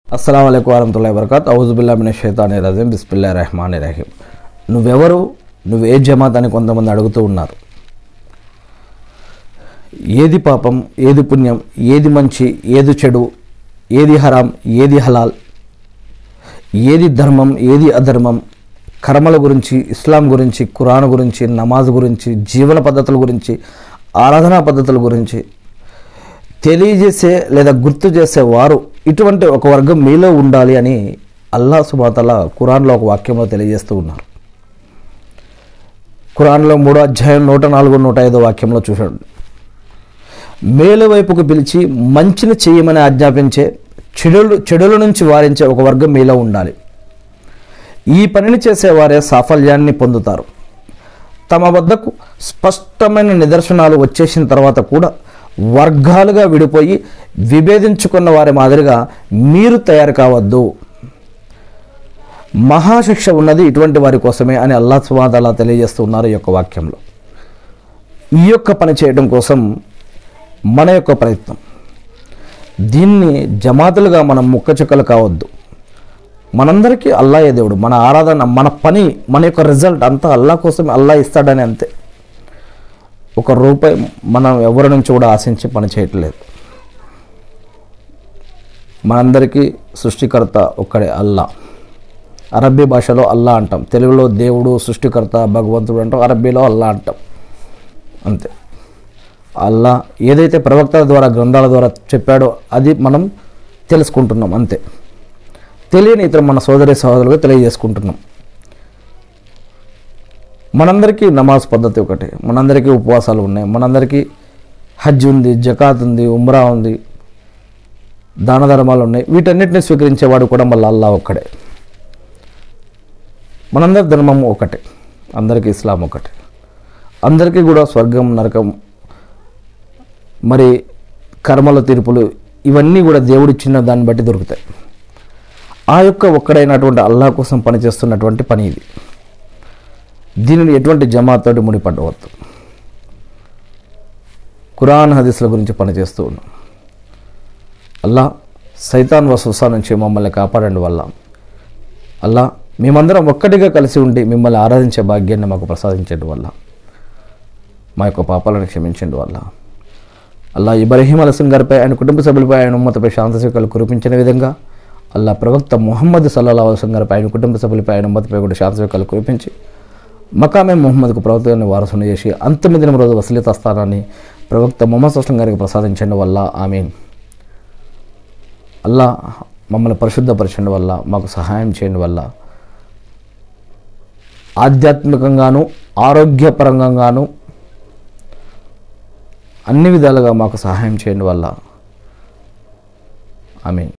అస్సలం అయికు వరహతుల్లా వరకత్ ఔజుబుల్లా మిన షైతాని రజీం బిస్మిల్లా రెహమాన్ రహీం నువ్వెవరు నువ్వు ఏ జమాత్ అని కొంతమంది అడుగుతూ ఉన్నారు ఏది పాపం ఏది పుణ్యం ఏది మంచి ఏది చెడు ఏది హరాం ఏది హలాల్ ఏది ధర్మం ఏది అధర్మం కర్మల గురించి ఇస్లాం గురించి ఖురాన్ గురించి నమాజ్ గురించి జీవన పద్ధతుల గురించి ఆరాధనా పద్ధతుల గురించి తెలియజేసే లేదా గుర్తు చేసే వారు ఇటువంటి ఒక వర్గం మీలో ఉండాలి అని అల్లా సుబాతల ఖురాన్లో ఒక వాక్యంలో తెలియజేస్తూ ఉన్నారు ఖురాన్లో మూడో అధ్యాయం నూట నాలుగు నూట ఐదో వాక్యంలో చూడండి మేలు వైపుకు పిలిచి మంచిని చేయమని ఆజ్ఞాపించే చెడులు చెడుల నుంచి వారించే ఒక వర్గం మీలో ఉండాలి ఈ పనిని చేసేవారే సాఫల్యాన్ని పొందుతారు తమ వద్దకు స్పష్టమైన నిదర్శనాలు వచ్చేసిన తర్వాత కూడా వర్గాలుగా విడిపోయి విభేదించుకున్న వారి మాదిరిగా మీరు తయారు కావద్దు మహాశిక్ష ఉన్నది ఇటువంటి వారి కోసమే అని అల్లా సువాదలా తెలియజేస్తున్నారు ఈ యొక్క వాక్యంలో ఈ యొక్క పని చేయడం కోసం మన యొక్క ప్రయత్నం దీన్ని జమాతులుగా మనం ముక్కచుక్కలు కావద్దు మనందరికీ అల్లాయే దేవుడు మన ఆరాధన మన పని మన యొక్క రిజల్ట్ అంతా అల్లా కోసం అల్లా ఇస్తాడని అంతే ఒక రూపాయి మనం ఎవరి నుంచి కూడా ఆశించి పని చేయట్లేదు మనందరికీ సృష్టికర్త ఒక్కడే అల్లా అరబ్బీ భాషలో అల్లా అంటాం తెలుగులో దేవుడు సృష్టికర్త భగవంతుడు అంటాం అరబ్బీలో అల్లా అంటాం అంతే అల్లా ఏదైతే ప్రవక్తల ద్వారా గ్రంథాల ద్వారా చెప్పాడో అది మనం తెలుసుకుంటున్నాం అంతే తెలియని ఇతర మన సోదరి సహోదరులుగా తెలియజేసుకుంటున్నాం మనందరికీ నమాజ్ పద్ధతి ఒకటే మనందరికీ ఉపవాసాలు ఉన్నాయి మనందరికీ హజ్ ఉంది జకాత్ ఉంది ఉమ్రా ఉంది దాన ధర్మాలు ఉన్నాయి వీటన్నిటిని స్వీకరించేవాడు కూడా మళ్ళీ అల్లా ఒక్కడే మనందరి ధర్మం ఒకటే అందరికీ ఇస్లాం ఒకటే అందరికీ కూడా స్వర్గం నరకం మరి కర్మల తీర్పులు ఇవన్నీ కూడా దేవుడిచ్చిన దాన్ని బట్టి దొరుకుతాయి ఆ యొక్క ఒక్కడైనటువంటి అల్లా కోసం పనిచేస్తున్నటువంటి పని ఇది దీనిని ఎటువంటి జమాతోటి ముడిపడవద్దు ఖురాన్ హదీస్ల గురించి పనిచేస్తూ ఉన్నాం అల్లా సైతాన్ వసూసా నుంచి మమ్మల్ని కాపాడండి వల్ల అల్లా మేమందరం ఒక్కటిగా కలిసి ఉండి మిమ్మల్ని ఆరాధించే భాగ్యాన్ని మాకు ప్రసాదించండి వల్ల మా యొక్క పాపాలను క్షమించండి వల్ల అల్లా ఇబ్రహీం అలసం గారిపై ఆయన కుటుంబ సభ్యులపై ఆయన ఉమ్మతపై శాంతశిఖలు కురిపించిన విధంగా అల్లా ప్రవక్త ముహమ్మద్ సల్లా అలసం గారిపై ఆయన కుటుంబ సభ్యులపై ఆయన ఉమ్మతపై కూడా శాంతశిఖలు కురిపించి మకామే ముహమ్మద్కు ప్రవక్తని వారసుని చేసి అంతిమ దినం రోజు వసలిత స్థానాన్ని ప్రవక్త మొహమ్మద్ అస్లం గారికి ప్రసాదించండి వల్ల ఆమీన్ అల్లా మమ్మల్ని పరిశుద్ధపరచండి వల్ల మాకు సహాయం చేయండి వల్ల ఆధ్యాత్మికంగాను ఆరోగ్యపరంగాను అన్ని విధాలుగా మాకు సహాయం చేయండి వల్ల ఐ మీన్